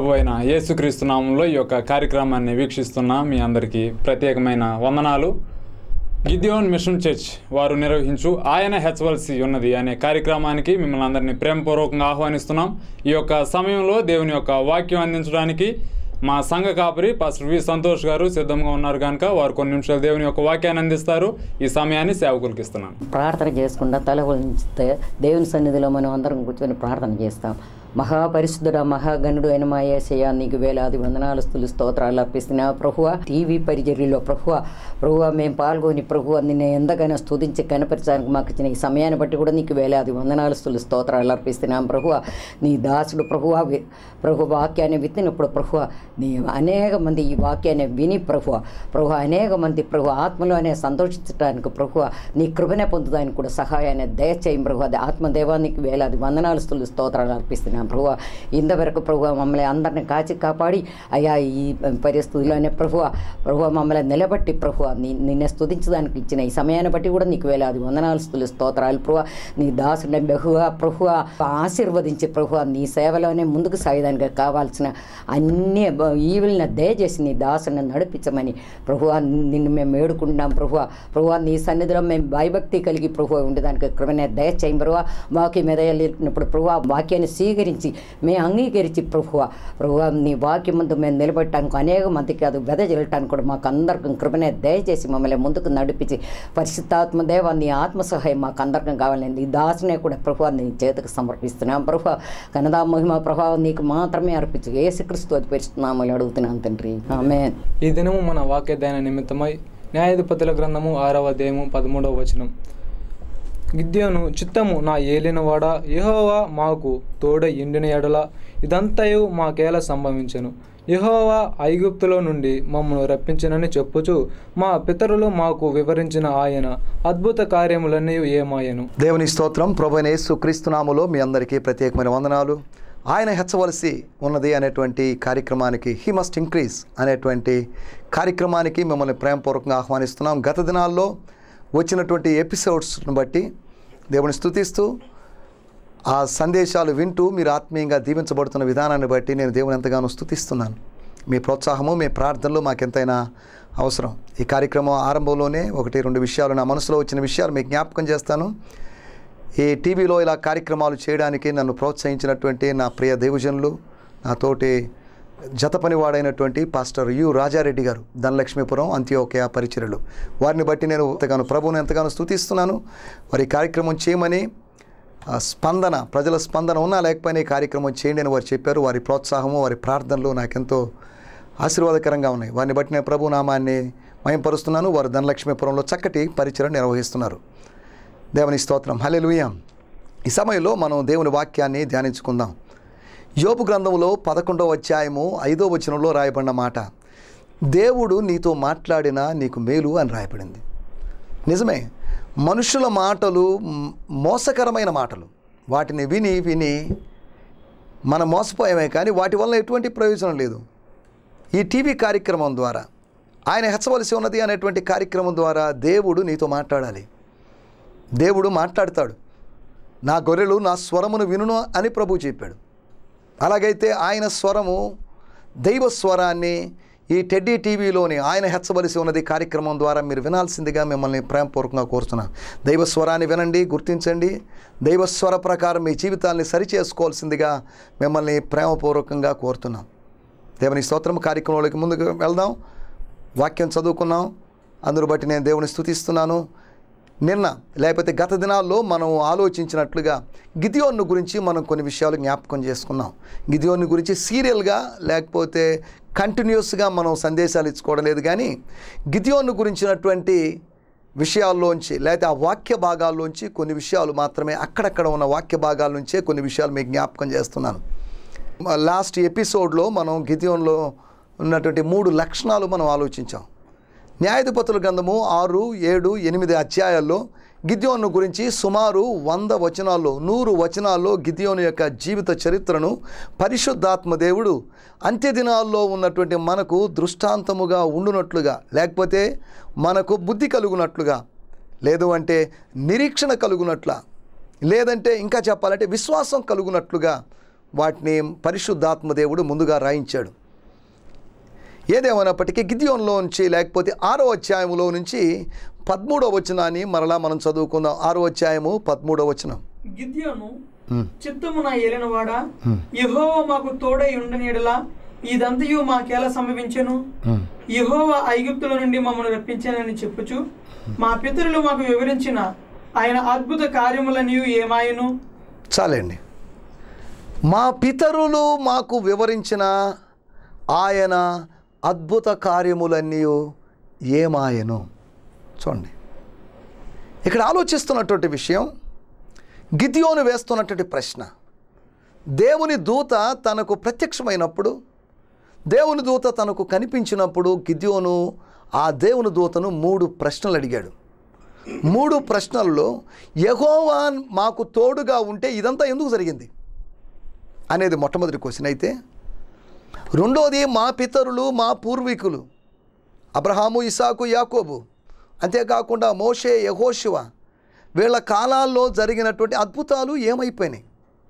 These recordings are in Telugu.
ప్రభు అయిన యేసుక్రీస్తు నామంలో ఈ యొక్క కార్యక్రమాన్ని వీక్షిస్తున్న మీ అందరికీ ప్రత్యేకమైన వందనాలు గిద్యోన్ మిషన్ చర్చ్ వారు నిర్వహించు ఆయన హెచ్చవలసి ఉన్నది అనే కార్యక్రమానికి మిమ్మల్ని అందరినీ ప్రేమపూర్వకంగా ఆహ్వానిస్తున్నాం ఈ యొక్క సమయంలో దేవుని యొక్క వాక్యం అందించడానికి మా సంఘ కాపరి పాస్టర్ వి సంతోష్ గారు సిద్ధంగా ఉన్నారు కనుక వారు కొన్ని నిమిషాలు దేవుని యొక్క వాక్యాన్ని అందిస్తారు ఈ సమయాన్ని సేవకులకి ఇస్తున్నాను ప్రార్థన చేసుకుంటా తల ఉంచితే దేవుని సన్నిధిలో మనం అందరం కూర్చొని ప్రార్థన చేస్తాం మహాపరిశుద్ధుడ మహాగణుడు అయిన మా యేసయ్య నీకు వేలాది వందనాలు స్థులు స్తోత్రాలు అర్పిస్తున్నా ప్రభువ టీవీ పరిచర్యలో ప్రభువ ప్రభువ మేము పాల్గొని ప్రభువ నిన్ను ఎంతగానో స్తుతించి కనపరచడానికి మాకు ఇచ్చిన ఈ సమయాన్ని బట్టి కూడా నీకు వేలాది వందనాలు స్థులు స్తోత్రాలు అర్పిస్తున్నాం ప్రభువ నీ దాసుడు ప్రభువ వి- ప్రభు వాక్యాన్ని విత్తినప్పుడు ప్రభువ నీ అనేక మంది ఈ వాక్యాన్ని విని ప్రభువ ప్రభు అనేక మంది ప్రభు ఆత్మలోనే సంతోషించడానికి ప్రభువ నీ కృపనే పొందుదానికి కూడా సహాయాన్ని దయచేయం ప్రభు అది ఆత్మదేవానికి వేలాది వందనాలు స్థులు స్తోత్రాలు అర్పిస్తున్నాం ప్రభు ఇంతవరకు ప్రభు మమ్మల్ని అందరిని కాచి కాపాడి అయ్యా ఈ పరిస్థితుల్లోనే ప్రభు ప్రభు మమ్మల్ని నిలబట్టి ప్రభు నీ నిన్నే స్తుతించడానికి ఇచ్చిన ఈ సమయాన్ని బట్టి కూడా నీకు వేలాది వందనాలు స్థులు స్తోత్రాలు ప్రభు నీ దాసుని బహుగా ప్రభు ఆశీర్వదించి ప్రభు నీ సేవలోనే ముందుకు సాగడానికి కావాల్సిన అన్ని ఈవిల్ని దయచేసి నీ దాసుని నడిపించమని ప్రభు నిన్ను మేము వేడుకుంటున్నాం ప్రభు ప్రభు నీ సన్నిధిలో మేము భయభక్తి కలిగి ప్రభు ఉండేదానికి కృపనే దయచేయం ప్రభు వాక్యం మీద వెళ్ళినప్పుడు ప్రభు వాక్యాన్ని స్వీకరించి మేము అంగీకరించి ప్రభు ప్రభు నీ వాక్యం ముందు మేము నిలబెట్టడానికి అనేక మందికి అది వెదజల్లటానికి కూడా మాకు అందరికీ కృపనే దయచేసి మమ్మల్ని ముందుకు నడిపించి పరిశుద్ధాత్మ దేవ నీ ఆత్మ సహాయం మాకు అందరికీ కావాలని నీ దాసునే కూడా ప్రభు నీ చేతికి సమర్పిస్తున్నాం ప్రభు కనదా మహిమ ప్రభావం నీకు మాత్రమే అర్పించు ఏసుక్రీస్తు అది పరిశుద్ధనామలు అడుగుతున్నాను తండ్రి ఆమె ఈ దినము మన వాక్యదాన నిమిత్తమై న్యాయాధిపతుల గ్రంథము ఆరవ అధ్యాయము పదమూడవ వచనం గిద్యోను చిత్తము నా ఏలినవాడ యెహోవా మాకు తోడ ఎండిన ఎడల ఇదంతయు మాకేలా సంభవించెను యెహోవా ఐగుప్తులో నుండి మమ్మను రప్పించనని చెప్పుచు మా పితరులు మాకు వివరించిన ఆయన అద్భుత కార్యములన్నీ ఏమాయను దేవుని స్తోత్రం ప్రభు అయిన యేసు క్రీస్తునాములో మీ అందరికీ ప్రత్యేకమైన వందనాలు ఆయన హెచ్చవలసి ఉన్నది అనేటువంటి కార్యక్రమానికి హీ మస్ట్ ఇంక్రీజ్ అనేటువంటి కార్యక్రమానికి మిమ్మల్ని ప్రేమపూర్వకంగా ఆహ్వానిస్తున్నాం గత దినాల్లో వచ్చినటువంటి ఎపిసోడ్స్ను బట్టి దేవుని స్తుతిస్తూ ఆ సందేశాలు వింటూ మీరు ఆత్మీయంగా దీవించబడుతున్న విధానాన్ని బట్టి నేను దేవుని ఎంతగానో స్తుతిస్తున్నాను మీ ప్రోత్సాహము మీ ప్రార్థనలు మాకెంతైనా అవసరం ఈ కార్యక్రమం ఆరంభంలోనే ఒకటి రెండు విషయాలు నా మనసులో వచ్చిన విషయాలు మీకు జ్ఞాపకం చేస్తాను ఈ టీవీలో ఇలా కార్యక్రమాలు చేయడానికి నన్ను ప్రోత్సహించినటువంటి నా ప్రియ దేవజనులు నాతోటి జత పనివాడైనటువంటి పాస్టర్ యు రాజారెడ్డి గారు ధనలక్ష్మీపురం అంత్యోకయ పరిచర్యలు వారిని బట్టి నేను ఎంతగానో ప్రభువుని ఎంతగానో స్తుతిస్తున్నాను వారి కార్యక్రమం చేయమని ఆ స్పందన ప్రజల స్పందన ఉన్నా లేకపోయినా ఈ కార్యక్రమం చేయండి అని వారు చెప్పారు వారి ప్రోత్సాహము వారి ప్రార్థనలు నాకెంతో ఆశీర్వాదకరంగా ఉన్నాయి వారిని బట్టి నేను ప్రభు నామాన్ని మయంపరుస్తున్నాను వారు ధనలక్ష్మీపురంలో చక్కటి పరిచయం నిర్వహిస్తున్నారు దేవుని స్తోత్రం హల్లెలూయా ఈ సమయంలో మనం దేవుని వాక్యాన్ని ధ్యానించుకుందాం యోపు గ్రంథంలో పదకొండవ అధ్యాయము ఐదో వచనంలో రాయబడిన మాట దేవుడు నీతో మాట్లాడినా నీకు మేలు అని రాయబడింది నిజమే మనుషుల మాటలు మ్, మోసకరమైన మాటలు వాటిని విని విని మనం మోసపోయామే కానీ వాటి వల్ల ఎటువంటి ప్రయోజనం లేదు ఈ టీవీ కార్యక్రమం ద్వారా ఆయన హెచ్చవలసి ఉన్నది అనేటువంటి కార్యక్రమం ద్వారా దేవుడు నీతో మాట్లాడాలి దేవుడు మాట్లాడతాడు నా గొర్రెలు నా స్వరమును వినును అని ప్రభు చెప్పాడు అలాగైతే ఆయన స్వరము దైవ స్వరాన్ని ఈ టెడ్డీ టీవీలోని ఆయన హెచ్చవలసి ఉన్నది కార్యక్రమం ద్వారా మీరు వినాల్సిందిగా మిమ్మల్ని ప్రేమపూర్వకంగా కోరుతున్నాను దైవ స్వరాన్ని వినండి గుర్తించండి దైవ స్వర ప్రకారం మీ జీవితాన్ని సరిచేసుకోవాల్సిందిగా మిమ్మల్ని ప్రేమపూర్వకంగా కోరుతున్నాం దేవుని స్తోత్రం కార్యక్రమంలోకి ముందుకు వెళ్దాం వాక్యం చదువుకున్నాం అందును బట్టి నేను దేవుని స్తుతిస్తున్నాను నిన్న లేకపోతే గత దినాల్లో మనం ఆలోచించినట్లుగా గిదియోన్ను గురించి మనం కొన్ని విషయాలు జ్ఞాపకం చేసుకున్నాం గిదియోన్ను గురించి సీరియల్గా లేకపోతే కంటిన్యూస్గా మనం సందేశాలు ఇచ్చుకోవడం లేదు కానీ గిదియోన్ను గురించినటువంటి విషయాల్లోంచి లేకపోతే ఆ వాక్య భాగాల్లోంచి కొన్ని విషయాలు మాత్రమే అక్కడక్కడ ఉన్న వాక్య భాగాల నుంచే కొన్ని విషయాలు మీకు జ్ఞాపకం చేస్తున్నాను లాస్ట్ ఎపిసోడ్లో మనం గిదియోన్లో ఉన్నటువంటి మూడు లక్షణాలు మనం ఆలోచించాం న్యాయాధిపతుల గ్రంథము ఆరు ఏడు ఎనిమిది అధ్యాయాల్లో గిద్యోను గురించి సుమారు వంద వచనాల్లో నూరు వచనాల్లో గిద్యోను యొక్క జీవిత చరిత్రను పరిశుద్ధాత్మ దేవుడు అంత్యదినాల్లో ఉన్నటువంటి మనకు దృష్టాంతముగా ఉండునట్లుగా లేకపోతే మనకు బుద్ధి కలుగునట్లుగా లేదు అంటే నిరీక్షణ కలుగునట్ల లేదంటే ఇంకా చెప్పాలంటే విశ్వాసం కలుగునట్లుగా వాటిని పరిశుద్ధాత్మ దేవుడు ముందుగా రాయించాడు ఏదేమైనప్పటికీ గిద్యోన్లో నుంచి లేకపోతే ఆరో అధ్యాయంలో నుంచి పదమూడో వచనాన్ని మరలా మనం చదువుకుందాం ఆరో అధ్యాయము పదమూడో వచనం గిద్యోను చిత్తము నా ఏలినవాడా యెహోవా మాకు తోడై ఉండనీడలా ఇదంతయు మాకెలా సంభవించెను యెహోవా ఐగుప్తుల నుండి మమ్మల్ని రప్పించానని చెప్పుచు మా పితరులు మాకు వివరించిన ఆయన అద్భుత కార్యములనియు ఏమాయను చాలండి మా పితరులు మాకు వివరించిన ఆయన అద్భుత కార్యములన్నీ ఏమాయను చూడండి ఇక్కడ ఆలోచిస్తున్నటువంటి విషయం గిద్యోను వేస్తున్నటువంటి ప్రశ్న దేవుని దూత తనకు ప్రత్యక్షమైనప్పుడు దేవుని దూత తనకు కనిపించినప్పుడు గిద్యోను ఆ దేవుని దూతను మూడు ప్రశ్నలు అడిగాడు మూడు ప్రశ్నల్లో యహోవా మాకు తోడుగా ఉంటే ఇదంతా ఎందుకు జరిగింది అనేది మొట్టమొదటి క్వశ్చన్ అయితే రెండోది మా పితరులు మా పూర్వీకులు అబ్రహాము ఇసాకు యాకోబు అంతేకాకుండా మోషే యహోశివ వీళ్ళ కాలాల్లో జరిగినటువంటి అద్భుతాలు ఏమైపోయినాయి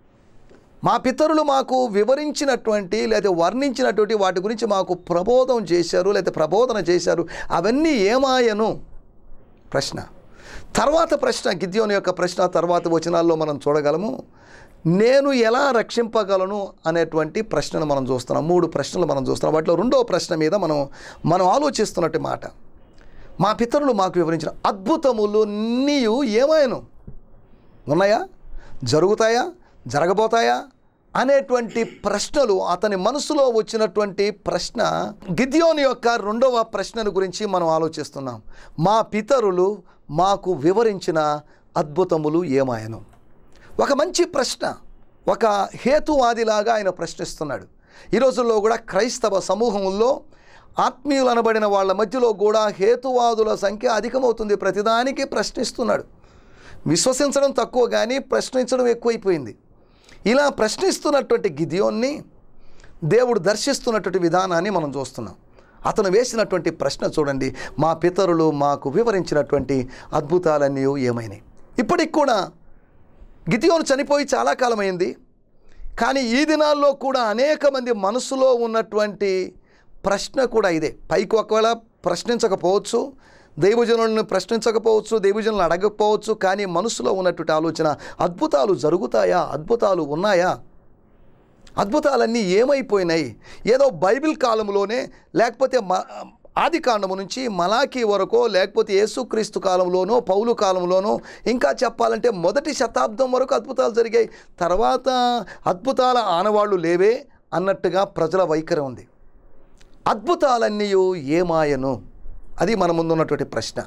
మా పితరులు మాకు వివరించినటువంటి లేదా వర్ణించినటువంటి వాటి గురించి మాకు ప్రబోధం చేశారు లేదా ప్రబోధన చేశారు అవన్నీ ఏమాయను ప్రశ్న తర్వాత ప్రశ్న గిద్యోని యొక్క ప్రశ్న తర్వాత వచనాల్లో మనం చూడగలము నేను ఎలా రక్షింపగలను అనేటువంటి ప్రశ్నను మనం చూస్తున్నాం మూడు ప్రశ్నలు మనం చూస్తున్నాం వాటిలో రెండో ప్రశ్న మీద మనం మనం ఆలోచిస్తున్నట్టు మాట మా పితరులు మాకు వివరించిన అద్భుతములు నీయు ఏమాయను ఉన్నాయా జరుగుతాయా జరగబోతాయా అనేటువంటి ప్రశ్నలు అతని మనసులో వచ్చినటువంటి ప్రశ్న గిద్యోని యొక్క రెండవ ప్రశ్నను గురించి మనం ఆలోచిస్తున్నాం మా పితరులు మాకు వివరించిన అద్భుతములు ఏమాయను ఒక మంచి ప్రశ్న ఒక హేతువాదిలాగా ఆయన ప్రశ్నిస్తున్నాడు ఈ రోజుల్లో కూడా క్రైస్తవ సమూహంలో ఆత్మీయులు అనబడిన వాళ్ళ మధ్యలో కూడా హేతువాదుల సంఖ్య అధికమవుతుంది ప్రతిదానికి ప్రశ్నిస్తున్నాడు విశ్వసించడం తక్కువ కానీ ప్రశ్నించడం ఎక్కువైపోయింది ఇలా ప్రశ్నిస్తున్నటువంటి గిదియోన్ని దేవుడు దర్శిస్తున్నటువంటి విధానాన్ని మనం చూస్తున్నాం అతను వేసినటువంటి ప్రశ్న చూడండి మా పితరులు మాకు వివరించినటువంటి అద్భుతాలన్నీ ఏమైనాయి ఇప్పటికి కూడా గితియోను చనిపోయి చాలా కాలమైంది కానీ ఈ దినాల్లో కూడా అనేక మంది మనసులో ఉన్నటువంటి ప్రశ్న కూడా ఇదే పైకి ఒకవేళ ప్రశ్నించకపోవచ్చు దైవజనులను ప్రశ్నించకపోవచ్చు దైవజనులను అడగకపోవచ్చు కానీ మనసులో ఉన్నటువంటి ఆలోచన అద్భుతాలు జరుగుతాయా అద్భుతాలు ఉన్నాయా అద్భుతాలన్నీ ఏమైపోయినాయి ఏదో బైబిల్ కాలంలోనే లేకపోతే మ ఆది కాండము నుంచి మలాఖీ వరకో లేకపోతే యేసుక్రీస్తు కాలంలోనో పౌలు కాలంలోనో ఇంకా చెప్పాలంటే మొదటి శతాబ్దం వరకు అద్భుతాలు జరిగాయి తర్వాత అద్భుతాల ఆనవాళ్ళు లేవే అన్నట్టుగా ప్రజల వైఖరి ఉంది అద్భుతాలన్నీ ఏమాయను అది మన ముందున్నటువంటి ప్రశ్న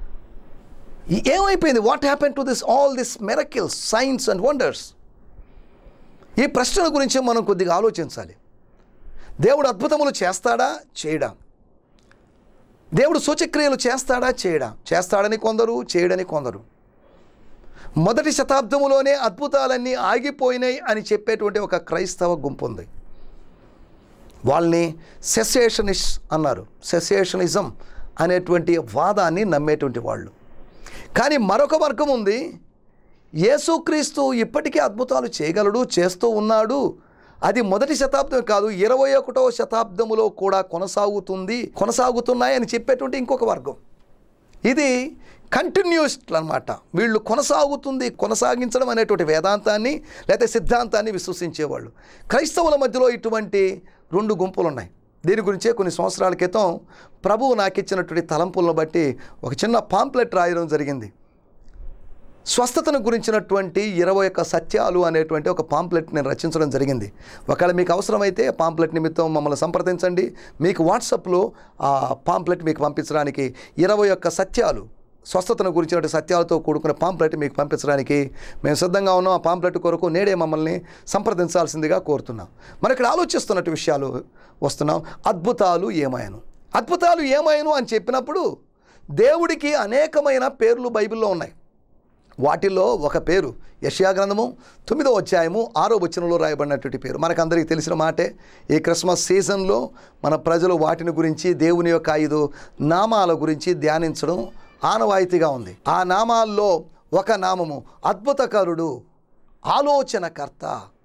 ఈ- ఏమైపోయింది what happen to this all this miracles science and wonders ఈ ప్రశ్నల గురించి మనం కొద్దిగా ఆలోచించాలి దేవుడు అద్భుతములు చేస్తాడా చేయడా దేవుడు సూచక్రియలు చేస్తాడా చేయడా చేస్తాడని కొందరు చేయడని కొందరు మొదటి శతాబ్దములోనే అద్భుతాలన్నీ ఆగిపోయినాయి అని చెప్పేటువంటి ఒక క్రైస్తవ గుంపు ఉంది వాళ్ళని సెసేషనిస్ట్ అన్నారు సెసేషనిజం అనేటువంటి వాదాన్ని నమ్మేటువంటి వాళ్ళు కానీ మరొక వర్గం ఉంది యేసుక్రీస్తు ఇప్పటికీ అద్భుతాలు చేయగలడు చేస్తూ ఉన్నాడు అది మొదటి శతాబ్దం కాదు ఇరవై ఒకటవ శతాబ్దములో కూడా కొనసాగుతుంది కొనసాగుతున్నాయని చెప్పేటువంటి ఇంకొక వర్గం ఇది కంటిన్యూస్ట్లు అనమాట వీళ్ళు కొనసాగుతుంది కొనసాగించడం అనేటువంటి వేదాంతాన్ని లేకపోతే సిద్ధాంతాన్ని విశ్వసించేవాళ్ళు క్రైస్తవుల మధ్యలో ఇటువంటి రెండు గుంపులు ఉన్నాయి దీని గురించే కొన్ని సంవత్సరాల క్రితం ప్రభువు నాకు ఇచ్చినటువంటి తలంపులను బట్టి ఒక చిన్న పాంప్లెట్ రాయడం జరిగింది స్వస్థతను గురించినటువంటి ఇరవై ఒక్క సత్యాలు అనేటువంటి ఒక పాంప్లెట్ నేను రచించడం జరిగింది ఒకవేళ మీకు అవసరమైతే ఆ పాంప్లెట్ నిమిత్తం మమ్మల్ని సంప్రదించండి మీకు వాట్సాప్లో ఆ పాంప్లెట్ మీకు పంపించడానికి ఇరవై ఒక్క సత్యాలు స్వస్థతను గురించినటువంటి సత్యాలతో కూడుకున్న పాంప్లెట్ మీకు పంపించడానికి మేము సిద్ధంగా ఉన్నాం ఆ పాంప్లెట్ కొరకు నేడే మమ్మల్ని సంప్రదించాల్సిందిగా కోరుతున్నాం మరి ఇక్కడ ఆలోచిస్తున్నట్టు విషయాలు వస్తున్నాం అద్భుతాలు ఏమాయను అద్భుతాలు ఏమాయను అని చెప్పినప్పుడు దేవుడికి అనేకమైన పేర్లు బైబిల్లో ఉన్నాయి వాటిలో ఒక పేరు యష్యా గ్రంథము తొమ్మిదో అధ్యాయము ఆరో వచనంలో రాయబడినటువంటి పేరు మనకందరికీ తెలిసిన మాటే ఈ క్రిస్మస్ సీజన్లో మన ప్రజలు వాటిని గురించి దేవుని యొక్క ఐదు నామాల గురించి ధ్యానించడం ఆనవాయితీగా ఉంది ఆ నామాల్లో ఒక నామము అద్భుతకరుడు ఆలోచనకర్త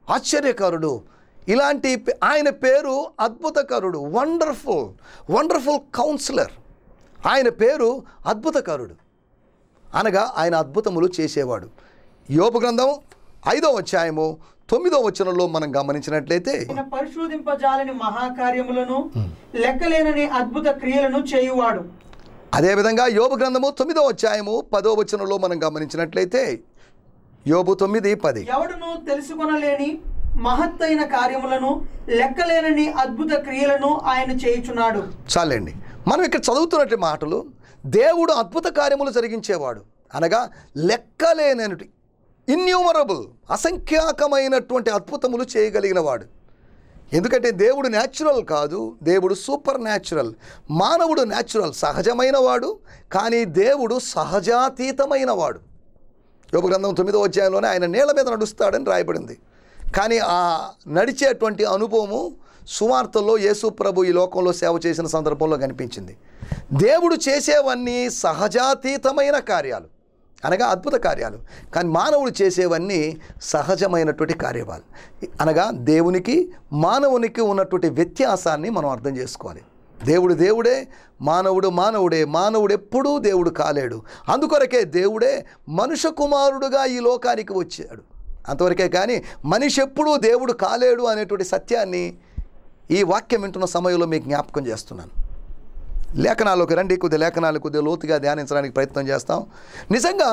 ఆశ్చర్యకరుడు ఇలాంటి పే- ఆయన పేరు అద్భుతకరుడు వండర్ఫుల్ వండర్ఫుల్ కౌన్సిలర్ ఆయన పేరు అద్భుతకరుడు అనగా ఆయన అద్భుతములు చేసేవాడు యోబు గ్రంథం ఐదో అధ్యాయము తొమ్మిదో వచనంలో మనం గమనించినట్లయితే ఆయన పరిశోధింపజాలని మహాకార్యములను లెక్కలేనని అద్భుత క్రియలను చేయువాడు అదేవిధంగా యోబు గ్రంథము తొమ్మిదో అధ్యాయము పదో వచనంలో మనం గమనించినట్లయితే యోబు తొమ్మిది పది ఎవడును తెలుసుకొనలేని మహత్తైన కార్యములను లెక్కలేనని అద్భుత క్రియలను ఆయన చేయుచున్నాడు చాలండి మనం ఇక్కడ చదువుతున్నట్టు మాటలు దేవుడు అద్భుత కార్యములు జరిగించేవాడు అనగా లెక్కలేనటి ఇన్యూమరబుల్ అసంఖ్యాకమైనటువంటి అద్భుతములు చేయగలిగిన వాడు ఎందుకంటే దేవుడు న్యాచురల్ కాదు దేవుడు సూపర్ న్యాచురల్ మానవుడు న్యాచురల్ సహజమైన వాడు కానీ దేవుడు సహజాతీతమైన వాడు యోగ గ్రంథం తొమ్మిదో అధ్యాయంలోనే ఆయన నీళ్ళ మీద నడుస్తాడని రాయబడింది కానీ ఆ నడిచేటువంటి అనుభవము సువార్తల్లో యేసు ప్రభు ఈ లోకంలో సేవ చేసిన సందర్భంలో కనిపించింది దేవుడు చేసేవన్నీ సహజాతీతమైన కార్యాలు అనగా అద్భుత కార్యాలు కానీ మానవుడు చేసేవన్నీ సహజమైనటువంటి కార్యవాలు అనగా దేవునికి మానవునికి ఉన్నటువంటి వ్యత్యాసాన్ని మనం అర్థం చేసుకోవాలి దేవుడు దేవుడే మానవుడు మానవుడే మానవుడు ఎప్పుడూ దేవుడు కాలేడు అందుకొరకే దేవుడే మనుష్య కుమారుడుగా ఈ లోకానికి వచ్చాడు అంతవరకే కానీ మనిషి ఎప్పుడూ దేవుడు కాలేడు అనేటువంటి సత్యాన్ని ఈ వాక్యం వింటున్న సమయంలో మీకు జ్ఞాపకం చేస్తున్నాను లేఖనాల్లోకి రండి కొద్ది లేఖనాలు కొద్దిగా లోతుగా ధ్యానించడానికి ప్రయత్నం చేస్తాం నిజంగా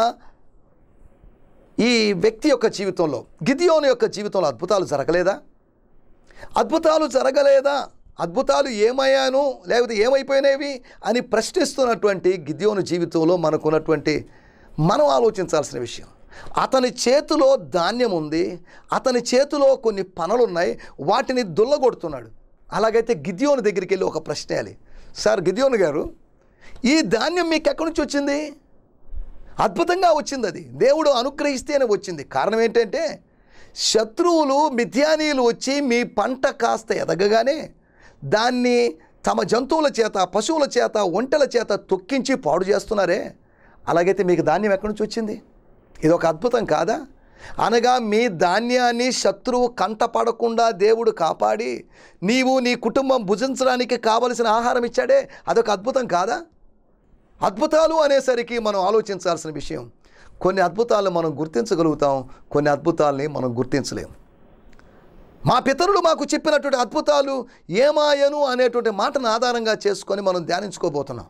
ఈ వ్యక్తి యొక్క జీవితంలో గిదియోని యొక్క జీవితంలో అద్భుతాలు జరగలేదా అద్భుతాలు జరగలేదా అద్భుతాలు ఏమయ్యాను లేకపోతే ఏమైపోయినవి అని ప్రశ్నిస్తున్నటువంటి గిద్యోను జీవితంలో మనకున్నటువంటి మనం ఆలోచించాల్సిన విషయం అతని చేతిలో ధాన్యం ఉంది అతని చేతిలో కొన్ని పనులు ఉన్నాయి వాటిని దుల్లగొడుతున్నాడు అలాగైతే గిద్యోని దగ్గరికి వెళ్ళి ఒక ప్రశ్న వేయాలి సార్ గిద్యోని గారు ఈ ధాన్యం మీకు ఎక్కడి నుంచి వచ్చింది అద్భుతంగా వచ్చింది అది దేవుడు అనుగ్రహిస్తేనే వచ్చింది కారణం ఏంటంటే శత్రువులు మిథ్యానీయులు వచ్చి మీ పంట కాస్త ఎదగగానే దాన్ని తమ జంతువుల చేత పశువుల చేత ఒంటెల చేత తొక్కించి పాడు చేస్తున్నారే అలాగైతే మీకు ధాన్యం ఎక్కడి నుంచి వచ్చింది ఇది ఒక అద్భుతం కాదా అనగా మీ ధాన్యాన్ని శత్రువు కంట పడకుండా దేవుడు కాపాడి నీవు నీ కుటుంబం భుజించడానికి కావలసిన ఆహారం ఇచ్చాడే అదొక అద్భుతం కాదా అద్భుతాలు అనేసరికి మనం ఆలోచించాల్సిన విషయం కొన్ని అద్భుతాలను మనం గుర్తించగలుగుతాం కొన్ని అద్భుతాలని మనం గుర్తించలేం మా పితరులు మాకు చెప్పినటువంటి అద్భుతాలు ఏమాయను అనేటువంటి మాటను ఆధారంగా చేసుకొని మనం ధ్యానించుకోబోతున్నాం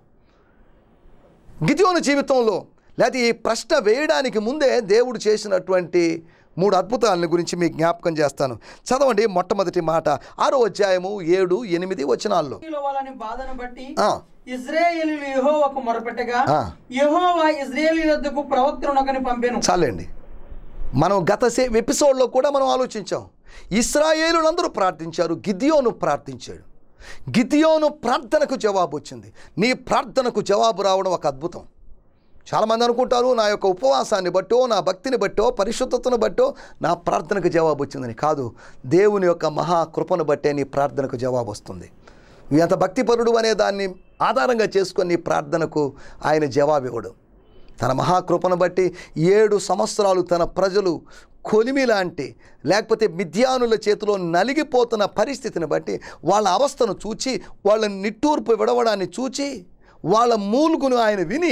గిద్యోను జీవితంలో లేకపోతే ఈ ప్రశ్న వేయడానికి ముందే దేవుడు చేసినటువంటి మూడు అద్భుతాలని గురించి మీకు జ్ఞాపకం చేస్తాను చదవండి మొట్టమొదటి మాట ఆరో అధ్యాయము ఏడు ఎనిమిది వచనాల్లో ఇస్రాయేలు వాళ్ళని బాధను బట్టి ఆ, ఇజ్రాయేలీలు యెహోవాకు మొరపెట్టగా ఆ. యెహోవా ఇజ్రాయేలీ వద్దకు ప్రవక్తను పంపెను చాలండి మనం గత సే ఎపిసోడ్లో కూడా మనం ఆలోచించాం ఇస్రాయేలులందరూ ప్రార్థించారు గిద్యోను ప్రార్థించాడు గిద్యోను ప్రార్థనకు జవాబు వచ్చింది నీ ప్రార్థనకు జవాబు రావడం ఒక అద్భుతం చాలామంది అనుకుంటారు నా యొక్క ఉపవాసాన్ని బట్టో నా భక్తిని బట్టో పరిశుద్ధతను బట్టో నా ప్రార్థనకు జవాబు వచ్చిందని కాదు దేవుని యొక్క మహా కృపను బట్టే నీ ప్రార్థనకు జవాబు వస్తుంది నువ్వు ఎంత భక్తిపరుడు అనే దాన్ని ఆధారంగా చేసుకొని నీ ప్రార్థనకు ఆయన జవాబు ఇవ్వడు తన మహాకృపను బట్టి ఏడు సంవత్సరాలు తన ప్రజలు కొలిమి లాంటి లేకపోతే మిథ్యానుల చేతిలో నలిగిపోతున్న పరిస్థితిని బట్టి వాళ్ళ అవస్థను చూచి వాళ్ళ నిట్టూర్పు విడవడాన్ని చూచి వాళ్ళ మూలుగును ఆయన విని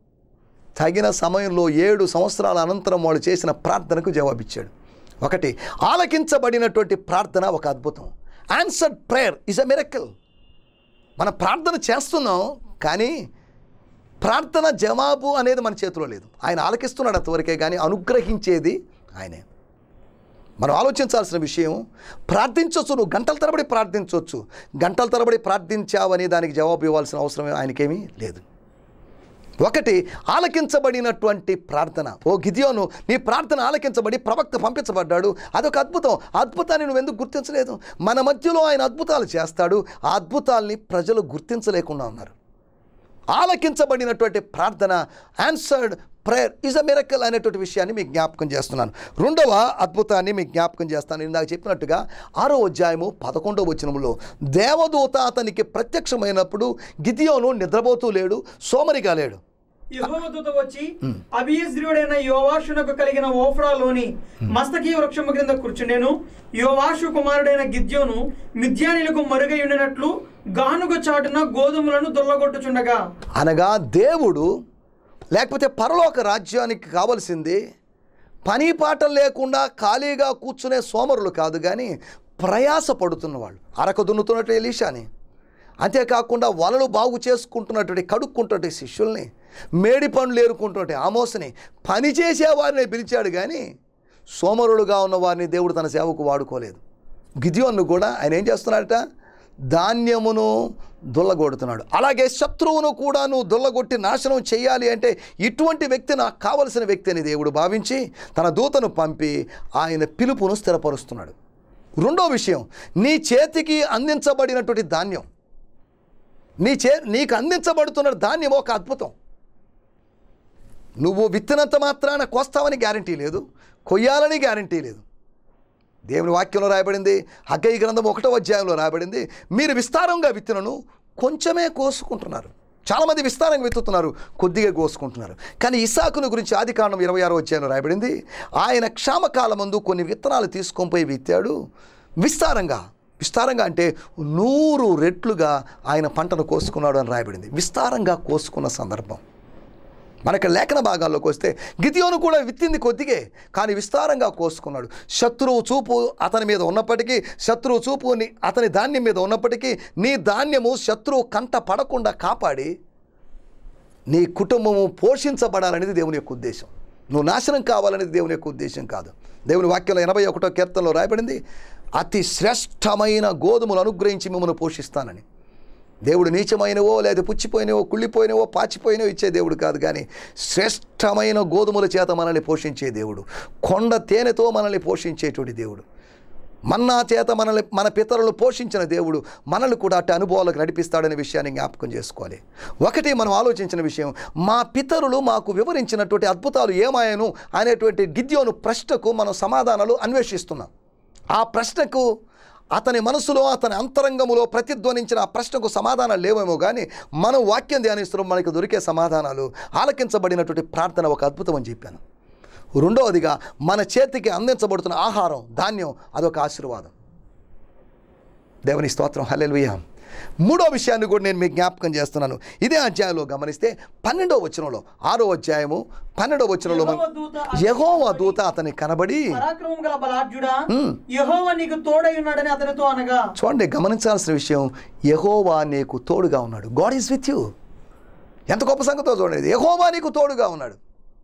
తగిన సమయంలో ఏడు సంవత్సరాల అనంతరం వాళ్ళు చేసిన ప్రార్థనకు జవాబిచ్చాడు ఒకటి ఆలకించబడినటువంటి ప్రార్థన ఒక అద్భుతం answered prayer is a miracle మన ప్రార్థన చేస్తున్నాం కానీ ప్రార్థన జవాబు అనేది మన చేతిలో లేదు ఆయన ఆలకిస్తున్నాడు అంతవరకే కానీ అనుగ్రహించేది ఆయనే మనం ఆలోచించాల్సిన విషయం ప్రార్థించవచ్చు నువ్వు గంటల తరబడి ప్రార్థించవచ్చు గంటల తరబడి ప్రార్థించావని దానికి జవాబు ఇవ్వాల్సిన అవసరం ఆయనకేమీ లేదు ఒకటి ఆలకించబడినటువంటి ప్రార్థన ఓ గిదియోను నీ ప్రార్థన ఆలకించబడి ప్రవక్త పంపించబడ్డాడు అదొక అద్భుతం ఆ అద్భుతాన్ని నువ్వు ఎందుకు గుర్తించలేదు మన మధ్యలో ఆయన అద్భుతాలు చేస్తాడు ఆ అద్భుతాల్ని ప్రజలు గుర్తించలేకుండా ఉన్నారు ఆలకించబడినటువంటి ప్రార్థన answered prayer is a miracle అనేటువంటి విషయాన్ని మీకు జ్ఞాపకం చేస్తున్నాను రెండవ అద్భుతాన్ని మీకు జ్ఞాపకం చేస్తాను ఇందాక చెప్పినట్టుగా ఆరో అధ్యాయము పదకొండవ వచనములో దేవదూత అతనికి ప్రత్యక్షమైనప్పుడు గిదియోను నిద్రపోతూ లేడు సోమరిగా లేడు యెహోవా దూత వచ్చి అభియజ్రీయుడైన యోవాషునకు కలిగిన ఓఫ్రాలోని మస్తకీ వృక్షము క్రింద కూర్చుండెను యోవాషు కుమారుడైన గిద్యోను మిద్యానిలకు మరుగై ఉండినట్లు గానుగ చాటున గోధుమలను దొల్లగొట్టుచుండగా అనగా దేవుడు లేకపోతే పరలోక రాజ్యానికి కావలసింది పని పాట లేకుండా ఖాళీగా కూర్చునే సోమరులు కాదు కానీ ప్రయాస పడుతున్న వాళ్ళు అరక దున్నుతున్నట్టు ఎలీషాని అంతేకాకుండా వలలు బాగు చేసుకుంటున్నటువంటి కడుక్కుంటున్నటువంటి శిష్యుల్ని మేడి పండ్లు ఏరుకుంటున్నటువంటి ఆమోస్ని పని చేసేవారిని పిలిచాడు కానీ సోమరులుగా ఉన్న వారిని దేవుడు తన సేవకు వాడుకోలేదు గిదియోన్ను కూడా ఆయన ఏం చేస్తున్నాడట ధాన్యమును దుల్లగొడుతున్నాడు అలాగే శత్రువును కూడా నువ్వు దుల్లగొట్టి నాశనం చేయాలి అంటే ఇటువంటి వ్యక్తి నాకు కావలసిన వ్యక్తి అని దేవుడు భావించి తన దూతను పంపి ఆయన పిలుపును స్థిరపరుస్తున్నాడు రెండో విషయం నీ చేతికి అందించబడినటువంటి ధాన్యం నీ చే నీకు అందించబడుతున్న ధాన్యం ఒక అద్భుతం నువ్వు విత్తినంత మాత్రాన కోస్తావని గ్యారంటీ లేదు కొయ్యాలని గ్యారంటీ లేదు దేవుని వాక్యంలో రాయబడింది హగ్గయి గ్రంథం ఒకటో అధ్యాయంలో రాయబడింది మీరు విస్తారంగా విత్తునను కొంచెమే కోసుకుంటున్నారు చాలామంది విస్తారంగా విత్తుతున్నారు కొద్దిగా కోసుకుంటున్నారు కానీ ఇసాకును గురించి ఆది కాండం ఇరవై ఆరో అధ్యాయంలో రాయబడింది ఆయన క్షామకాలం ముందు కొన్ని విత్తనాలు తీసుకొని పోయి విత్తాడు విస్తారంగా విస్తారంగా అంటే నూరు రెట్లుగా ఆయన పంటను కోసుకున్నాడు అని రాయబడింది విస్తారంగా కోసుకున్న సందర్భం మనకి లేఖన భాగాల్లోకి వస్తే గితియోను కూడా విత్తింది కొద్దిగే కానీ విస్తారంగా కోసుకున్నాడు శత్రువు చూపు అతని మీద ఉన్నప్పటికీ శత్రువు చూపు ని- అతని ధాన్యం మీద ఉన్నప్పటికీ నీ ధాన్యము శత్రువు కంట పడకుండా కాపాడి నీ కుటుంబము పోషించబడాలనేది దేవుని యొక్క ఉద్దేశం నువ్వు నాశనం కావాలనేది దేవుని యొక్క ఉద్దేశం కాదు దేవుని వాక్యంలో ఎనభై ఒకటో కీర్తనలో రాయబడింది అతి శ్రేష్టమైన గోధుమలు అనుగ్రహించి మిమ్మల్ని పోషిస్తానని దేవుడు నీచమైనవో లేదా పుచ్చిపోయినవో కుళ్ళిపోయినవో పాచిపోయినవో ఇచ్చే దేవుడు కాదు కానీ శ్రేష్టమైన గోధుమల చేత మనల్ని పోషించే దేవుడు కొండ తేనెతో మనల్ని పోషించేటువంటి దేవుడు మన్నా చేత మనల్ని మన పితరులు పోషించిన దేవుడు మనల్ని కూడా అట్టి అనుభవాలకు నడిపిస్తాడనే విషయాన్ని జ్ఞాపకం చేసుకోవాలి ఒకటి మనం ఆలోచించిన విషయం మా పితరులు మాకు వివరించినటువంటి అద్భుతాలు ఏమాయను అనేటువంటి గిద్యోను ప్రశ్నకు మనం సమాధానాలు అన్వేషిస్తున్నాం ఆ ప్రశ్నకు అతని మనసులో అతని అంతరంగములో ప్రతిధ్వనించిన ఆ ప్రశ్నకు సమాధానాలు లేవేమో కానీ మనం వాక్యం ధ్యానిస్తున్నాం మనకు దొరికే సమాధానాలు ఆలకించబడినటువంటి ప్రార్థన ఒక అద్భుతం అని చెప్పాను రెండవదిగా మన చేతికి అందించబడుతున్న ఆహారం ధాన్యం అదొక ఆశీర్వాదం దేవుని స్తోత్రం హల్లెలూయ మూడో విషయాన్ని కూడా నేను మీకు జ్ఞాపకం చేస్తున్నాను ఇదే అధ్యాయంలో గమనిస్తే పన్నెండో వచనంలో ఆరో అధ్యాయము పన్నెండో వచనంలో యెహోవా దూత యహోవా దూత అతనికి కనబడి పరాక్రమం గల బలాఢ్యుడా హ్మ్. యెహోవా నీకు తోడై ఉన్నాడని అతనితో అనగా చూడండి గమనించాల్సిన విషయం యహోవా నీకు తోడుగా ఉన్నాడు గాడ్ ఈజ్ విత్ యూ ఎంత గొప్ప సంగతో చూడండి యహోవా నీకు తోడుగా ఉన్నాడు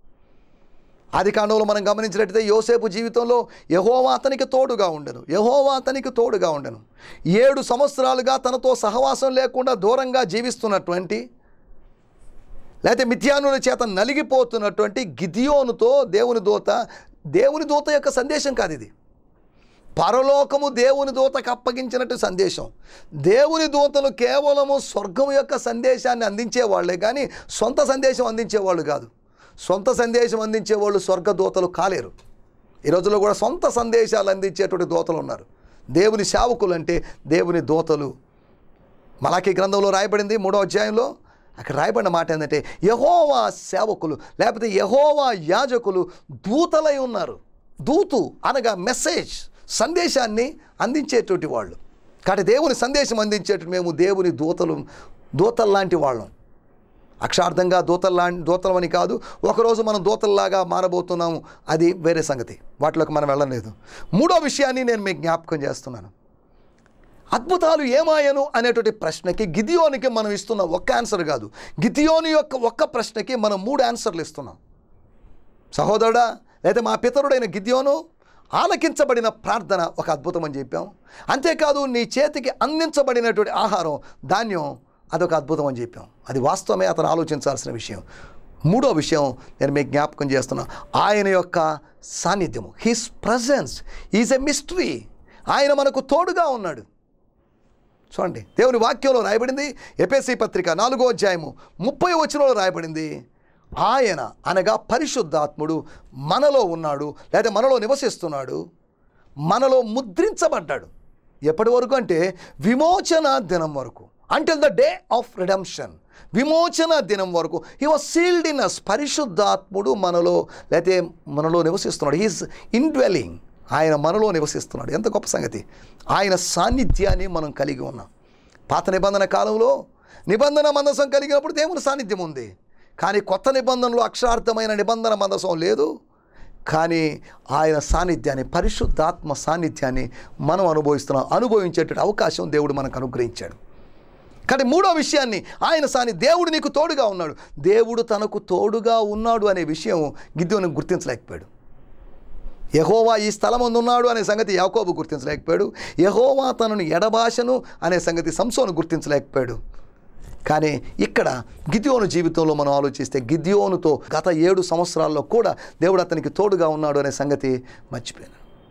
ఆది కాండంలో మనం గమనించినట్టయితే యోసేపు జీవితంలో యహోవా అతనికి తోడుగా ఉండను యహోవా అతనికి తోడుగా ఉండను ఏడు సంవత్సరాలుగా తనతో సహవాసం లేకుండా దూరంగా జీవిస్తున్నటువంటి లేకపోతే మిథ్యానుల చేత నలిగిపోతున్నటువంటి గిదియోనుతో దేవుని దూత దేవుని దూత యొక్క సందేశం కాదు ఇది పరలోకము దేవుని దూతకు అప్పగించినట్టు సందేశం దేవుని దూతలు కేవలము స్వర్గం యొక్క సందేశాన్ని అందించేవాళ్లే కానీ సొంత సందేశం అందించేవాళ్ళు కాదు సొంత సందేశం అందించేవాళ్ళు స్వర్గ దూతలు కాలేరు ఈ రోజుల్లో కూడా సొంత సందేశాలు అందించేటువంటి దూతలు ఉన్నారు దేవుని సేవకులు అంటే దేవుని దూతలు మలాఖీ గ్రంథంలో రాయబడింది మూడో అధ్యాయంలో అక్కడ రాయబడిన మాట ఏంటంటే యహోవా సేవకులు లేకపోతే యహోవా యాజకులు దూతలై ఉన్నారు దూతు అనగా మెసేజ్ సందేశాన్ని అందించేటువంటి వాళ్ళు కాబట్టి దేవుని సందేశం అందించేటువంటి మేము దేవుని దూతలు దూతల్లాంటి వాళ్ళం అక్షార్థంగా దూతల్లా దూతలమని కాదు ఒకరోజు మనం దూతల్లాగా మారబోతున్నాము అది వేరే సంగతి వాటిలోకి మనం వెళ్ళలేదు మూడో విషయాన్ని నేను మీకు జ్ఞాపకం చేస్తున్నాను అద్భుతాలు ఏమాయను అనేటువంటి ప్రశ్నకి గిదియోనికి మనం ఇస్తున్న ఒక్క ఆన్సర్ కాదు గిదియోని యొక్క ఒక్క ప్రశ్నకి మనం మూడు ఆన్సర్లు ఇస్తున్నాం సహోదరుడా లేదా మా పితరుడైన గిద్యోను ఆలకించబడిన ప్రార్థన ఒక అద్భుతం అని చెప్పాం అంతేకాదు నీ చేతికి అందించబడినటువంటి ఆహారం ధాన్యం అదొక అద్భుతం అని చెప్పాం అది వాస్తవమే అతను ఆలోచించాల్సిన విషయం మూడో విషయం నేను మీకు జ్ఞాపకం చేస్తున్నా ఆయన యొక్క సాన్నిధ్యము his presence is a mystery ఆయన మనకు తోడుగా ఉన్నాడు చూడండి దేవుని వాక్యంలో రాయబడింది ఎపేసి పత్రిక నాలుగో అధ్యాయము ముప్పై వచనంలో రాయబడింది ఆయన అనగా పరిశుద్ధాత్ముడు మనలో ఉన్నాడు లేదా మనలో నివసిస్తున్నాడు మనలో ముద్రించబడ్డాడు ఎప్పటి వరకు అంటే విమోచన దినం వరకు until the day of redemption విమోచన దినం వరకు ఈ వాజ్ సీల్డ్ ఇన్ అస్ పరిశుద్ధాత్ముడు మనలో లేకపోతే మనలో నివసిస్తున్నాడు హీస్ ఇన్డ్వెల్లింగ్ ఆయన మనలో నివసిస్తున్నాడు ఎంత గొప్ప సంగతి ఆయన సాన్నిధ్యాన్ని మనం కలిగి ఉన్నాం పాత నిబంధన కాలంలో నిబంధన మందసం కలిగినప్పుడు దేవుని సాన్నిధ్యం ఉంది కానీ కొత్త నిబంధనలో అక్షరార్థమైన నిబంధన మందసం లేదు కానీ ఆయన సాన్నిధ్యాన్ని పరిశుద్ధాత్మ సాన్నిధ్యాన్ని మనం అనుభవిస్తున్నాం అనుభవించేటువంటి అవకాశం దేవుడు మనకు అనుగ్రహించాడు కానీ మూడో విషయాన్ని ఆయన సాని దేవుడు నీకు తోడుగా ఉన్నాడు దేవుడు తనకు తోడుగా ఉన్నాడు అనే విషయం గిద్యోని గుర్తించలేకపోయాడు యహోవా ఈ స్థలం ఉన్నాడు అనే సంగతి యాకోబు గుర్తించలేకపోయాడు యహోవా తనను ఎడబాషను అనే సంగతి సంసోను గుర్తించలేకపోయాడు కానీ ఇక్కడ గిద్యోను జీవితంలో మనం ఆలోచిస్తే గిద్యోనుతో గత ఏడు సంవత్సరాల్లో కూడా దేవుడు అతనికి తోడుగా ఉన్నాడు అనే సంగతి మర్చిపోయాను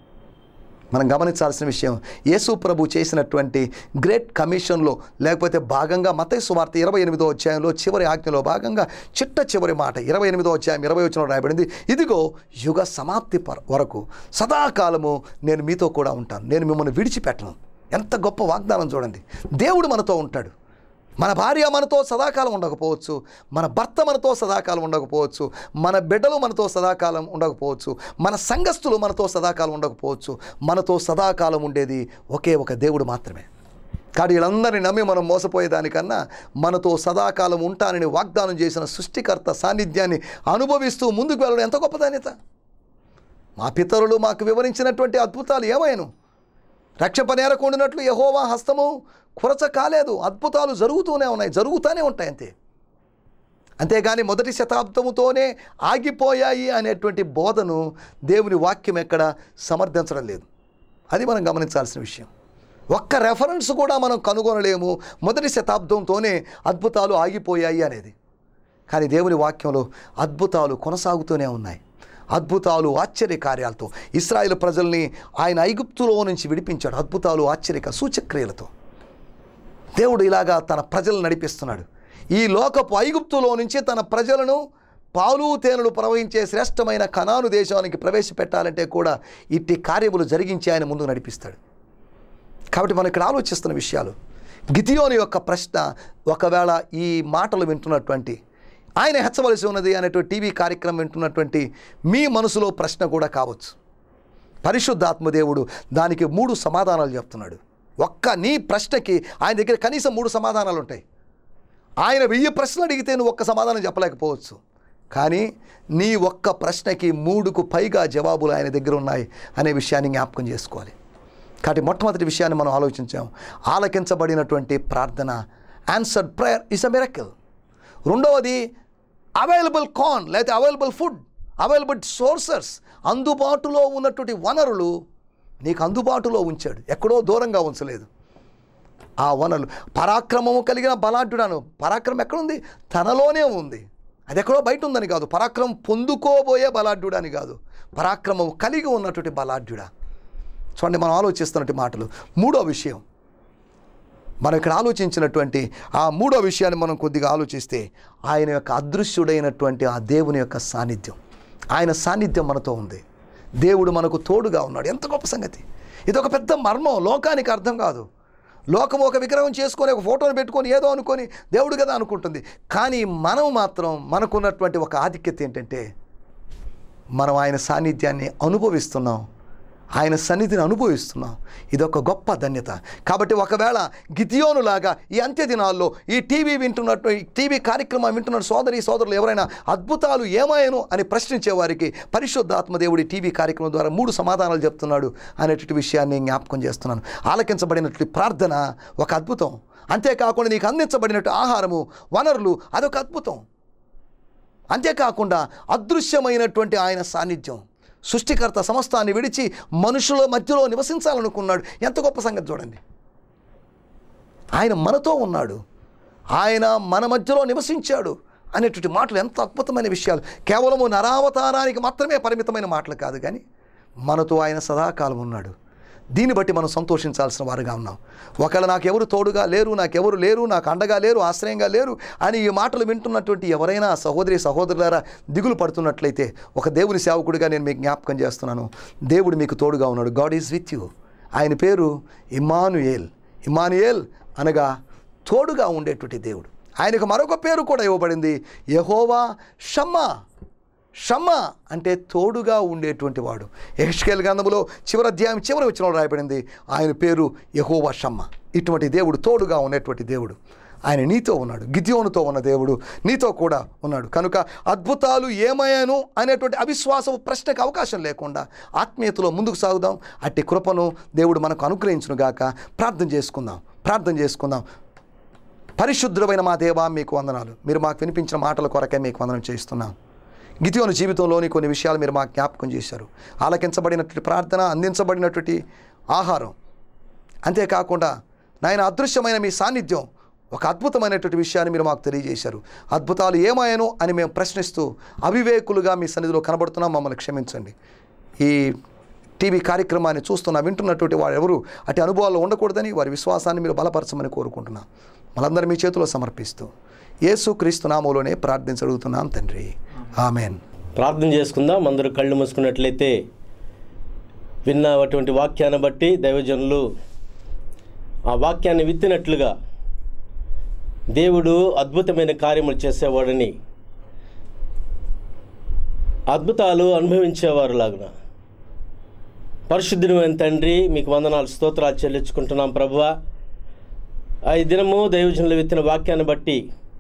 మనం గమనించాల్సిన విషయం యేసు ప్రభు చేసినటువంటి గ్రేట్ కమిషన్లో లేకపోతే భాగంగా మతయ సువార్త ఇరవై ఎనిమిదో అధ్యాయంలో చివరి ఆజ్ఞలో భాగంగా చిట్ట చివరి మాట ఇరవై ఎనిమిదో అధ్యాయం ఇరవై వచ్చిన రాయబడింది ఇదిగో యుగ సమాప్తి పర- వరకు సదాకాలము నేను మీతో కూడా ఉంటాను నేను మిమ్మల్ని విడిచిపెట్టను ఎంత గొప్ప వాగ్దానం చూడండి దేవుడు మనతో ఉంటాడు మన భార్య మనతో సదాకాలం ఉండకపోవచ్చు మన భర్త మనతో సదాకాలం ఉండకపోవచ్చు మన బిడ్డలు మనతో సదాకాలం ఉండకపోవచ్చు మన సంఘస్థులు మనతో సదాకాలం ఉండకపోవచ్చు మనతో సదాకాలం ఉండేది ఒకే ఒక దేవుడు మాత్రమే కానీ వీళ్ళందరినీ నమ్మి మనం మోసపోయేదానికన్నా మనతో సదాకాలం ఉంటానని వాగ్దానం చేసిన సృష్టికర్త సాన్నిధ్యాన్ని అనుభవిస్తూ ముందుకు వెళ్ళడం ఎంత గొప్ప ధాన్యత మా పితరులు మాకు వివరించినటువంటి అద్భుతాలు ఏమైను రక్షప నేరకుండినట్లు యహోవా హస్తము కురచ కాలేదు అద్భుతాలు జరుగుతూనే ఉన్నాయి జరుగుతూనే ఉంటాయి అంతే అంతేగాని మొదటి శతాబ్దముతోనే ఆగిపోయాయి అనేటువంటి బోధను దేవుని వాక్యం ఎక్కడ సమర్థించడం లేదు అది మనం గమనించాల్సిన విషయం ఒక్క రెఫరెన్స్ కూడా మనం కనుగొనలేము మొదటి శతాబ్దంతోనే అద్భుతాలు ఆగిపోయాయి అనేది కానీ దేవుని వాక్యంలో అద్భుతాలు కొనసాగుతూనే ఉన్నాయి అద్భుతాలు ఆశ్చర్య కార్యాలతో ఇస్రాయేల్ ప్రజల్ని ఆయన ఐగుప్తులో నుంచి విడిపించాడు అద్భుతాలు ఆశ్చర్యక సూచక్రియలతో దేవుడు ఇలాగా తన ప్రజలను నడిపిస్తున్నాడు ఈ లోకపు ఐగుప్తులో నుంచి తన ప్రజలను పాలు తేనెలు ప్రవహించే శ్రేష్టమైన కనాను దేశానికి ప్రవేశపెట్టాలంటే కూడా ఇట్టి కార్యములు జరిగించి ఆయన ముందుకు నడిపిస్తాడు కాబట్టి మనం ఇక్కడ ఆలోచిస్తున్న విషయాలు గితియోని యొక్క ప్రశ్న ఒకవేళ ఈ మాటలు వింటున్నటువంటి ఆయన హెచ్చవలసి ఉన్నది అనేటువంటి టీవీ కార్యక్రమం వింటున్నటువంటి మీ మనసులో ప్రశ్న కూడా కావచ్చు పరిశుద్ధాత్మ దేవుడు దానికి మూడు సమాధానాలు చెప్తున్నాడు ఒక్క నీ ప్రశ్నకి ఆయన దగ్గర కనీసం మూడు సమాధానాలు ఉంటాయి ఆయన వెయ్యి ప్రశ్నలు అడిగితే నువ్వు ఒక్క సమాధానం చెప్పలేకపోవచ్చు కానీ నీ ఒక్క ప్రశ్నకి మూడుకు పైగా జవాబులు ఆయన దగ్గర ఉన్నాయి అనే విషయాన్ని జ్ఞాపకం చేసుకోవాలి కాబట్టి మొట్టమొదటి విషయాన్ని మనం ఆలోచించాం ఆలకించబడినటువంటి ప్రార్థన answered prayer is a miracle రెండవది అవైలబుల్ కార్న్ లేకపోతే అవైలబుల్ ఫుడ్ అవైలబుల్ సోర్సెస్ అందుబాటులో ఉన్నటువంటి వనరులు నీకు అందుబాటులో ఉంచాడు ఎక్కడో దూరంగా ఉంచలేదు ఆ వనరులు పరాక్రమము కలిగిన బలాఢ్యుడాను పరాక్రమం ఎక్కడుంది తనలోనే ఉంది అది ఎక్కడో బయట ఉందని కాదు పరాక్రమం పొందుకోబోయే బలాఢ్యుడని కాదు పరాక్రమం కలిగి ఉన్నటువంటి బలాఢ్యుడా చూడండి మనం ఆలోచిస్తున్నటువంటి మాటలు మూడో విషయం మనం ఇక్కడ ఆలోచించినటువంటి ఆ మూడో విషయాన్ని మనం కొద్దిగా ఆలోచిస్తే ఆయన యొక్క అదృశ్యుడైనటువంటి ఆ దేవుని యొక్క సాన్నిధ్యం ఆయన సాన్నిధ్యం మనతో ఉంది దేవుడు మనకు తోడుగా ఉన్నాడు ఎంత గొప్ప సంగతి ఇది ఒక పెద్ద మర్మం లోకానికి అర్థం కాదు లోకం ఒక విగ్రహం చేసుకొని ఒక ఫోటోని పెట్టుకొని ఏదో అనుకొని దేవుడు కదా అనుకుంటుంది కానీ మనం మాత్రం మనకున్నటువంటి ఒక ఆధిక్యత ఏంటంటే మనం ఆయన సాన్నిధ్యాన్ని అనుభవిస్తున్నాం ఆయన సన్నిధిని అనుభవిస్తున్నాం ఇదొక గొప్ప ధన్యత కాబట్టి ఒకవేళ గితియోనులాగా ఈ అంత్య దినాల్లో ఈ టీవీ వింటున్నట్టు ఈ టీవీ కార్యక్రమం వింటున్న సోదరి సోదరులు ఎవరైనా అద్భుతాలు ఏమాయను అని ప్రశ్నించే వారికి పరిశుద్ధాత్మ దేవుడి టీవీ కార్యక్రమం ద్వారా మూడు సమాధానాలు చెప్తున్నాడు అనేటువంటి విషయాన్ని జ్ఞాపకం చేస్తున్నాను ఆలకించబడినటువంటి ప్రార్థన ఒక అద్భుతం అంతేకాకుండా నీకు అందించబడినట్టు ఆహారము వనరులు అదొక అద్భుతం అంతేకాకుండా అదృశ్యమైనటువంటి ఆయన సాన్నిధ్యం సృష్టికర్త సమస్తాన్ని విడిచి మనుషుల మధ్యలో నివసించాలనుకున్నాడు ఎంత గొప్ప సంగతి చూడండి ఆయన మనతో ఉన్నాడు ఆయన మన మధ్యలో నివసించాడు అనేటువంటి మాటలు ఎంత అద్భుతమైన విషయాలు కేవలము నరావతారానికి మాత్రమే పరిమితమైన మాటలు కాదు కానీ మనతో ఆయన సదాకాలం ఉన్నాడు దీన్ని బట్టి మనం సంతోషించాల్సిన వారుగా ఉన్నాం ఒకవేళ నాకెవరు తోడుగా లేరు నాకెవరు లేరు నాకు అండగా లేరు ఆశ్రయంగా లేరు అని ఈ మాటలు వింటున్నటువంటి ఎవరైనా సహోదరి సహోదరులారా దిగులు పడుతున్నట్లయితే ఒక దేవుని సేవకుడిగా నేను మీకు జ్ఞాపకం చేస్తున్నాను దేవుడు మీకు తోడుగా ఉన్నాడు గాడ్ ఈజ్ విత్ యూ ఆయన పేరు ఇమానుయేల్ ఇమానుయేల్ అనగా తోడుగా ఉండేటువంటి దేవుడు ఆయనకు మరొక పేరు కూడా ఇవ్వబడింది యహోవా షమ్మా షమ్మ అంటే తోడుగా ఉండేటువంటి వాడు యెహెజ్కేలు గ్రంథములో చివరి అధ్యాయం చివరి వచ్చిన రాయబడింది ఆయన పేరు యహోవా షమ్మ ఇటువంటి దేవుడు తోడుగా ఉన్నటువంటి దేవుడు ఆయన నీతో ఉన్నాడు గిద్యోనుతో ఉన్న దేవుడు నీతో కూడా ఉన్నాడు కనుక అద్భుతాలు ఏమయ్యాను అనేటువంటి అవిశ్వాసం ప్రశ్నకు అవకాశం లేకుండా ఆత్మీయతలో ముందుకు సాగుదాం అట్టి కృపను దేవుడు మనకు అనుగ్రహించును గాక ప్రార్థన చేసుకుందాం ప్రార్థన చేసుకుందాం పరిశుద్ధమైన మా దేవా మీకు వందనాలు మీరు మాకు వినిపించిన మాటల కొరకే మీకు వందనం చేస్తున్నాం గితియోని జీవితంలోని కొన్ని విషయాలు మీరు మాకు జ్ఞాపకం చేశారు ఆలకించబడినటువంటి ప్రార్థన అందించబడినటువంటి ఆహారం అంతేకాకుండా నాయన అదృశ్యమైన మీ సాన్నిధ్యం ఒక అద్భుతమైనటువంటి విషయాన్ని మీరు మాకు తెలియజేశారు అద్భుతాలు ఏమాయనో అని మేము ప్రశ్నిస్తూ అవివేకులుగా మీ సన్నిధిలో కనబడుతున్నాం మమ్మల్ని క్షమించండి ఈ టీవీ కార్యక్రమాన్ని చూస్తున్న వింటున్నటువంటి వారు ఎవరు అటు అనుభవాల్లో ఉండకూడదని వారి విశ్వాసాన్ని మీరు బలపరచమని కోరుకుంటున్నాం మనందరం మీ చేతిలో సమర్పిస్తూ యేసు క్రీస్తు నామంలోనే ప్రార్థించడుగుతున్నాం తండ్రి ఆమెన్ ప్రార్థన చేసుకుందాం అందరూ కళ్ళు మూసుకున్నట్లయితే విన్నటువంటి వాక్యాన్ని బట్టి దైవజనులు ఆ వాక్యాన్ని విత్తినట్లుగా దేవుడు అద్భుతమైన కార్యములు చేసేవాడని అద్భుతాలు అనుభవించేవారు లాగున పరిశుద్ధుడైన తండ్రి మీకు వందనాలు స్తోత్రాలు చెల్లించుకుంటున్నాం ప్రభువా ఆ ఈ దినము దైవజనులు విత్తిన వాక్యాన్ని బట్టి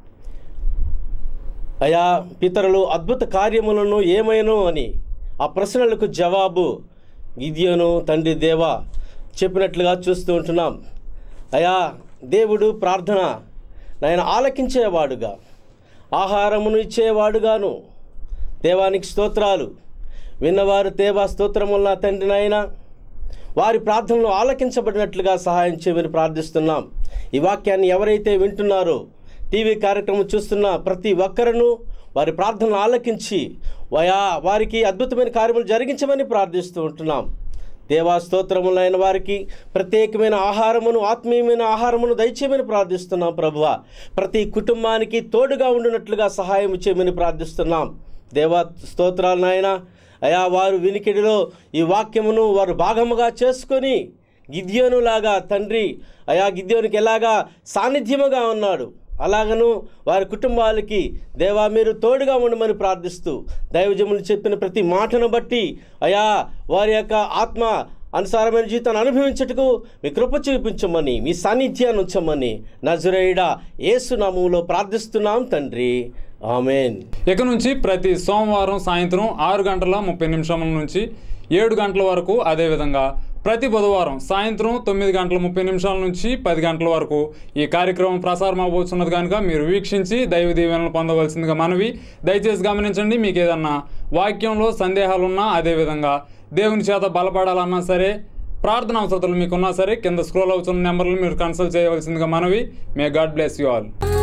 అయా పితరులు అద్భుత కార్యములను ఏమైనో అని ఆ ప్రశ్నలకు జవాబు గిద్యోను తండ్రి దేవ చెప్పినట్లుగా చూస్తూ ఉంటున్నాం అయా దేవుడు ప్రార్థన నాయన ఆలకించేవాడుగా ఆహారమును ఇచ్చేవాడుగాను దేవానికి స్తోత్రాలు విన్నవారు దేవా స్తోత్రం వల్ల తండ్రి నాయన వారి ప్రార్థనలు ఆలకించబడినట్లుగా సహాయం చేయమని ప్రార్థిస్తున్నాం ఈ వాక్యాన్ని ఎవరైతే వింటున్నారో టీవీ కార్యక్రమం చూస్తున్న ప్రతి ఒక్కరను వారి ప్రార్థనలు ఆలకించి వయా వారికి అద్భుతమైన కార్యములు జరిగించమని ప్రార్థిస్తూ ఉంటున్నాం దేవా స్తోత్రములైన వారికి ప్రత్యేకమైన ఆహారమును ఆత్మీయమైన ఆహారమును దయచేయమని ప్రార్థిస్తున్నాం ప్రభువ ప్రతి కుటుంబానికి తోడుగా ఉండినట్లుగా సహాయం చేయమని ప్రార్థిస్తున్నాం దేవా స్తోత్రాలు నాయన అయా వారు వినికిడిలో ఈ వాక్యమును వారు భాగముగా చేసుకొని గిద్యోనులాగా తండ్రి అయా గిద్యోనికి ఎలాగా సాన్నిధ్యముగా ఉన్నాడు అలాగను వారి కుటుంబాలకి దేవా మీరు తోడుగా ఉండమని ప్రార్థిస్తూ దైవజములు చెప్పిన ప్రతి మాటను బట్టి అయా వారి యొక్క ఆత్మ అనుసారమైన జీవితాన్ని అనుభవించుటకు మీ కృప చూపించమని మీ సాన్నిధ్యాన్ని ఉంచమని నజరేయుడా ఏసునామంలో ప్రార్థిస్తున్నాం తండ్రి ఆమెన్ ఇక నుంచి ప్రతి సోమవారం సాయంత్రం ఆరు గంటల ముప్పై నిమిషముల నుంచి ఏడు గంటల వరకు అదేవిధంగా ప్రతి బుధవారం సాయంత్రం తొమ్మిది గంటల ముప్పై నిమిషాల నుంచి పది గంటల వరకు ఈ కార్యక్రమం ప్రసారం అవబోతున్నది కనుక మీరు వీక్షించి దైవ దీవెనలు పొందవలసిందిగా మనవి దయచేసి గమనించండి మీకు ఏదన్నా వాక్యంలో సందేహాలున్నా అదేవిధంగా దేవుని చేత బలపడాలన్నా సరే ప్రార్థన అవసరతలు మీకున్నా సరే కింద స్క్రోల్ అవుతున్న నెంబర్లు మీరు కన్సల్ట్ చేయవలసిందిగా మనవి may God bless you all